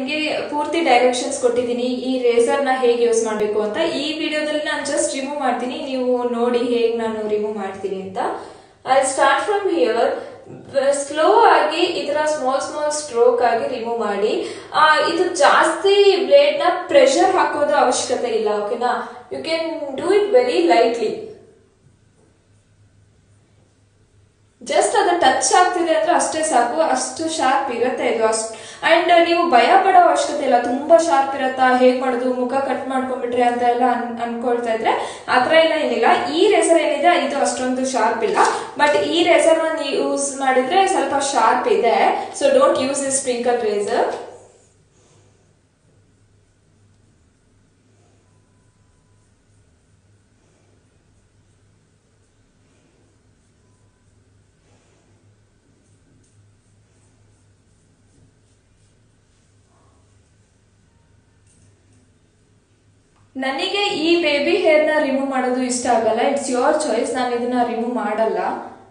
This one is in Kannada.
ನಿಮಗೆ ಪೂರ್ತಿ ಡೈರೆಕ್ಷನ್ಸ್ ಕೊಟ್ಟಿದ್ದೀನಿ ಈ ರೇಸರ್ನ ಹೇಗೆ ಯೂಸ್ ಮಾಡಬೇಕು ಅಂತ ಈ ವಿಡಿಯೋದಲ್ಲಿ ನಾನು ಜಸ್ಟ್ ರಿಮೂವ್ ಮಾಡ್ತೀನಿ ನೀವು ನೋಡಿ ಹೇಗೆ ನಾನು ರಿಮೂವ್ ಮಾಡ್ತೀನಿ ಅಂತ I start from here slow ಆಗಿ ಈ ತರ ಸ್ಮಾಲ್ ಸ್ಮಾಲ್ ಸ್ಟ್ರೋಕ್ ಆಗಿ ರಿಮೂವ್ ಮಾಡಿ ಆ, ಇದು ಜಾಸ್ತಿ ಬ್ಲೇಡ್ ನ ಪ್ರೆಷರ್ ಹಾಕೋದು ಅವಶ್ಯಕತೆ ಇಲ್ಲ ಓಕೆನಾ you can do it very lightly just ಅದು ಟಚ್ ಆಗ್ತಿದೆ ಅಂದ್ರೆ ಅಷ್ಟೇ ಸಾಕು ಅಷ್ಟು ಶಾರ್ಪ್ ಇರುತ್ತೆ ಇದು ಅಷ್ಟು ಅಂಡ್ ನೀವು ಭಯ ಪಡೋ ಅವಶ್ಯಕತೆ ಇಲ್ಲ ತುಂಬಾ ಶಾರ್ಪ್ ಇರತ್ತಾ ಹೇಗ್ ಮಾಡೋದು ಮುಖ ಕಟ್ ಮಾಡ್ಕೊಂಡ್ಬಿಟ್ರೆ ಅಂತ ಎಲ್ಲ ಅನ್ ಅನ್ಕೊಳ್ತಾ ಇದ್ರೆ ಆತರ ಎಲ್ಲ ಏನಿಲ್ಲ ಈ ರೇಸರ್ ಏನಿದೆ ಇದು ಅಷ್ಟೊಂದು ಶಾರ್ಪ್ ಇಲ್ಲ ಬಟ್ ಈ ರೇಸರ್ ನ ಯೂಸ್ ಮಾಡಿದ್ರೆ ಸ್ವಲ್ಪ ಶಾರ್ಪ್ ಇದೆ so don't use is sprinkle razor ನನಗೆ ಈ ಬೇಬಿ ಹೇರ್ ನ ರಿಮೂವ್ ಮಾಡೋದು ಇಷ್ಟ ಆಗಲ್ಲ ಇಟ್ಸ್ ಯೋರ್ ಚಾಯ್ಸ್ ನಾನು ಇದನ್ನ ರಿಮೂವ್ ಮಾಡಲ್ಲ